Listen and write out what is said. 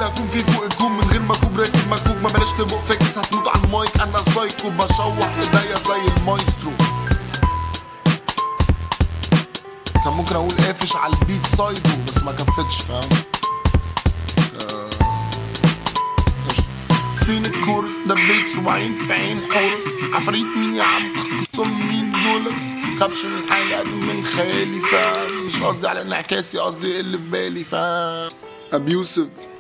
اللي هكون فيه فوق الكون من غير مكوب راكب مكوب ما بلاش تبق فاكس هتموت على المايك انا سايكو بشوح ايديا زي المايسترو كان ممكن اقول قافش على البيت سايدو بس ما كفتش فاهم آه، قشطة. فين الكورس دبيت صباعين في عين حورس عفاريت مين يا عم خصم مين دول مخافش من حاجة قد من خيالي فاهم مش قصدي على انعكاسي قصدي اللي في بالي فاهم ابيوسف